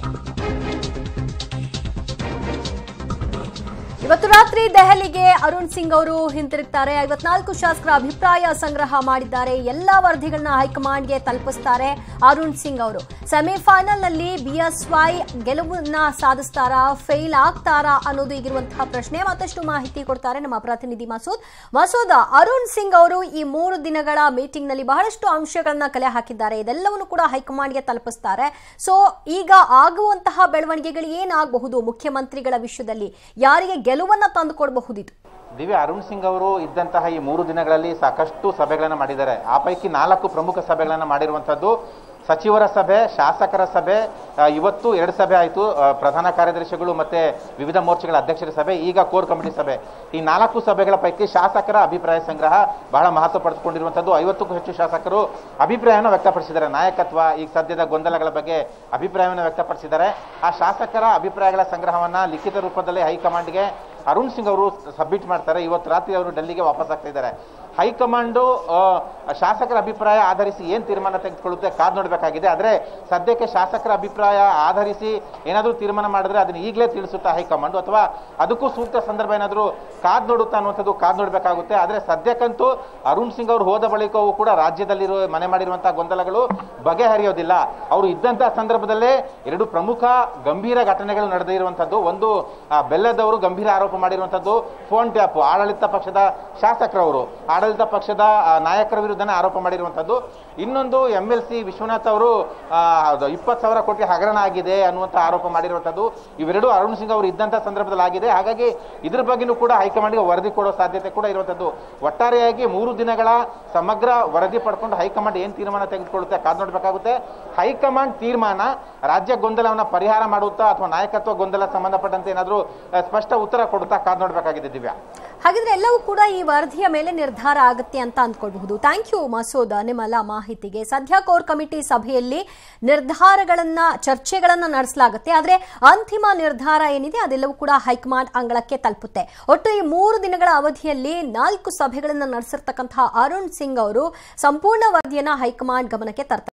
ಇವತ್ತು ರಾತ್ರಿ ದೆಹಲಿಗೆ ಅರುಣ್ ಸಿಂಗ್ ಅವರು ಹಿಂತಿರುಗ್ತಾರೆ ಐವತ್ನಾಲ್ಕು ಶಾಸಕರ ಅಭಿಪ್ರಾಯ ಸಂಗ್ರಹ ಮಾಡಿದ್ದಾರೆ ಎಲ್ಲಾ ವರದಿಗಳನ್ನ ಹೈಕಮಾಂಡ್ಗೆ ತಲುಪಿಸ್ತಾರೆ ಅರುಣ್ ಸಿಂಗ್ ಅವರು ಸೆಮಿಫೈನಲ್ ನಲ್ಲಿ ಬಿಎಸ್ವೈ ಗೆಲುವನ್ನ ಸಾಧಿಸ್ತಾರಾ ಫೇಲ್ ಆಗ್ತಾರಾ ಅನ್ನೋದು ಈಗಿರುವಂತಹ ಪ್ರಶ್ನೆ ಮತ್ತಷ್ಟು ಮಾಹಿತಿ ಕೊಡ್ತಾರೆ ನಮ್ಮ ಪ್ರತಿನಿಧಿ ಮಸೂದ್ ಮಸೂದ್ ಅರುಣ್ ಸಿಂಗ್ ಅವರು ಈ ಮೂರು ದಿನಗಳ ಮೀಟಿಂಗ್ ನಲ್ಲಿ ಬಹಳಷ್ಟು ಅಂಶಗಳನ್ನ ಕಲೆ ಹಾಕಿದ್ದಾರೆ ಇದೆಲ್ಲವನ್ನು ಕೂಡ ಹೈಕಮಾಂಡ್ಗೆ ತಲುಪಿಸ್ತಾರೆ ಸೊ ಈಗ ಆಗುವಂತಹ ಬೆಳವಣಿಗೆಗಳು ಏನಾಗಬಹುದು ಮುಖ್ಯಮಂತ್ರಿಗಳ ವಿಷಯದಲ್ಲಿ ಯಾರಿಗೆ ಗೆಲುವನ್ನ ತಂದುಕೊಡಬಹುದಿತ್ತು ದಿವ್ಯ ಅರುಣ್ ಸಿಂಗ್ ಅವರು ಇದ್ದಂತಹ ಈ ಮೂರು ದಿನಗಳಲ್ಲಿ ಸಾಕಷ್ಟು ಸಭೆಗಳನ್ನು ಮಾಡಿದ್ದಾರೆ ಆ ಪೈಕಿ ನಾಲ್ಕು ಪ್ರಮುಖ ಸಭೆಗಳನ್ನು ಮಾಡಿರುವಂಥದ್ದು ಸಚಿವರ ಸಭೆ ಶಾಸಕರ ಸಭೆ ಆ, ಇವತ್ತು ಎರಡು ಸಭೆ ಆಯಿತು ಪ್ರಧಾನ ಕಾರ್ಯದರ್ಶಿಗಳು ಮತ್ತೆ ವಿವಿಧ ಮೋರ್ಚಾಗಳ ಅಧ್ಯಕ್ಷರ ಸಭೆ ಈಗ ಕೋರ್ ಕಮಿಟಿ ಸಭೆ ಈ ನಾಲ್ಕು ಸಭೆಗಳ ಪೈಕಿ ಶಾಸಕರ ಅಭಿಪ್ರಾಯ ಸಂಗ್ರಹ ಬಹಳ ಮಹತ್ವ ಪಡೆದುಕೊಂಡಿರುವಂಥದ್ದು ಐವತ್ತಕ್ಕೂ ಹೆಚ್ಚು ಶಾಸಕರು ಅಭಿಪ್ರಾಯವನ್ನು ವ್ಯಕ್ತಪಡಿಸಿದ್ದಾರೆ ನಾಯಕತ್ವ ಈಗ ಸದ್ಯದ ಗೊಂದಲಗಳ ಬಗ್ಗೆ ಅಭಿಪ್ರಾಯವನ್ನು ವ್ಯಕ್ತಪಡಿಸಿದ್ದಾರೆ ಆ ಶಾಸಕರ ಅಭಿಪ್ರಾಯಗಳ ಸಂಗ್ರಹವನ್ನ ಲಿಖಿತ ರೂಪದಲ್ಲಿ ಹೈಕಮಾಂಡ್ಗೆ ಅರುಣ್ ಸಿಂಗ್ ಅವರು ಸಬ್ಮಿಟ್ ಮಾಡ್ತಾರೆ ಇವತ್ತು ರಾತ್ರಿ ಅವರು ಡೆಲ್ಲಿಗೆ ವಾಪಸ್ ಆಗ್ತಾ ಇದ್ದಾರೆ ಹೈಕಮಾಂಡು ಆ, ಶಾಸಕರ ಅಭಿಪ್ರಾಯ ಆಧರಿಸಿ ಏನು ತೀರ್ಮಾನ ತೆಗೆದುಕೊಳ್ಳುತ್ತೆ ಕಾದ್ ನೋಡಬೇಕಾಗಿದೆ ಆದರೆ ಸದ್ಯಕ್ಕೆ ಶಾಸಕರ ಅಭಿಪ್ರಾಯ ಆಧರಿಸಿ ಏನಾದರೂ ತೀರ್ಮಾನ ಮಾಡಿದ್ರೆ ಅದನ್ನ ಈಗಲೇ ತಿಳಿಸುತ್ತಾ ಹೈಕಮಾಂಡು ಅಥವಾ ಅದಕ್ಕೂ ಸೂಕ್ತ ಸಂದರ್ಭ ಏನಾದರೂ ಕಾದ್ ನೋಡುತ್ತಾ ಅನ್ನುವಂಥದ್ದು ಕಾದ್ ನೋಡಬೇಕಾಗುತ್ತೆ ಆದರೆ ಸದ್ಯಕ್ಕಂತೂ ಅರುಣ್ ಸಿಂಗ್ ಅವರು ಹೋದ ಬಳಿಕವೂ ಕೂಡ ರಾಜ್ಯದಲ್ಲಿರುವ ಮನೆ ಮಾಡಿರುವಂತಹ ಗೊಂದಲಗಳು ಬಗೆಹರಿಯೋದಿಲ್ಲ ಅವರು ಇದ್ದಂತಹ ಸಂದರ್ಭದಲ್ಲೇ ಎರಡು ಪ್ರಮುಖ ಗಂಭೀರ ಘಟನೆಗಳು ನಡೆದಿರುವಂಥದ್ದು ಒಂದು ಆ, ಬೆಲ್ಲದವರು ಗಂಭೀರ ಆರೋಪ ಮಾಡಿರುವಂಥದ್ದು ಫೋನ್ ಟ್ಯಾಪ್ ಆಡಳಿತ ಪಕ್ಷದ ಶಾಸಕರವರು ಆಡಳಿತ ಪಕ್ಷದ ಆ, ನಾಯಕರ ವಿರುದ್ಧನೇ ಆರೋಪ ಮಾಡಿರುವಂಥದ್ದು ಇನ್ನೊಂದು ಎಂ ಎಲ್ ಸಿ ವಿಶ್ವನಾಥ್ ಅವರು ಇಪ್ಪತ್ತು ಸಾವಿರ ಕೋಟಿ ಹಗರಣ ಆಗಿದೆ ಅನ್ನುವಂಥ ಆರೋಪ ಮಾಡಿರುವಂಥದ್ದು ಇವೆರಡು ಅರುಣ್ ಸಿಂಗ್ ಅವರು ಇದ್ದಂಥ ಸಂದರ್ಭದಲ್ಲಿ ಆಗಿದೆ ಹಾಗಾಗಿ ಇದ್ರ ಬಗ್ಗೆನೂ ಕೂಡ ಹೈಕಮಾಂಡ್ಗೆ ವರದಿ ಕೊಡೋ ಸಾಧ್ಯತೆ ಕೂಡ ಇರುವಂಥದ್ದು ಒಟ್ಟಾರೆಯಾಗಿ ಮೂರು ದಿನಗಳ ಸಮಗ್ರ ವರದಿ ಪಡ್ಕೊಂಡು ಹೈಕಮಾಂಡ್ ಏನು ತೀರ್ಮಾನ ತೆಗೆದುಕೊಳ್ಳುತ್ತೆ ಕಾದು ನೋಡಬೇಕಾಗುತ್ತೆ ಹೈಕಮಾಂಡ್ ತೀರ್ಮಾನ ರಾಜ್ಯ ಗೊಂದಲವನ್ನು ಪರಿಹಾರ ಮಾಡುತ್ತಾ ಅಥವಾ ನಾಯಕತ್ವ ಗೊಂದಲ ಸಂಬಂಧಪಟ್ಟಂತೆ ಏನಾದರೂ ಆ, ಸ್ಪಷ್ಟ ಉತ್ತರ ಕೊಡುತ್ತಾ ಕಾದು ನೋಡಬೇಕಾಗಿದೆ ದಿವ್ಯಾ ಹಾಗಿದ್ರೆ ಎಲ್ಲವೂ ಕೂಡ ಈ ವರದಿಯ ಮೇಲೆ ನಿರ್ಧಾರ ಆಗುತ್ತೆ ಅಂತ ಅಂದ್ಕೊಳ್ಬಹುದು ಥ್ಯಾಂಕ್ ಯು ಮಸೂದ್ ನಿಮ್ಮೆಲ್ಲ ಮಾಹಿತಿಗೆ ಸದ್ಯ ಕೋರ್ ಕಮಿಟಿ ಸಭೆಯಲ್ಲಿ ನಿರ್ಧಾರಗಳನ್ನ ಚರ್ಚೆಗಳನ್ನ ನಡೆಸಲಾಗುತ್ತೆ ಆದ್ರೆ ಅಂತಿಮ ನಿರ್ಧಾರ ಏನಿದೆ ಅದೆಲ್ಲವೂ ಕೂಡ ಹೈಕಮಾಂಡ್ ಅಂಗಳಕ್ಕೆ ತಲುಪುತ್ತೆ ಒಟ್ಟು ಈ ಮೂರು ದಿನಗಳ ಅವಧಿಯಲ್ಲಿ ನಾಲ್ಕು ಸಭೆಗಳನ್ನ ನಡೆಸಿರ್ತಕ್ಕಂತಹ ಅರುಣ್ ಸಿಂಗ್ ಅವರು ಸಂಪೂರ್ಣ ವರದಿಯನ್ನ ಹೈಕಮಾಂಡ್ ಗಮನಕ್ಕೆ ತರ್ತಾರೆ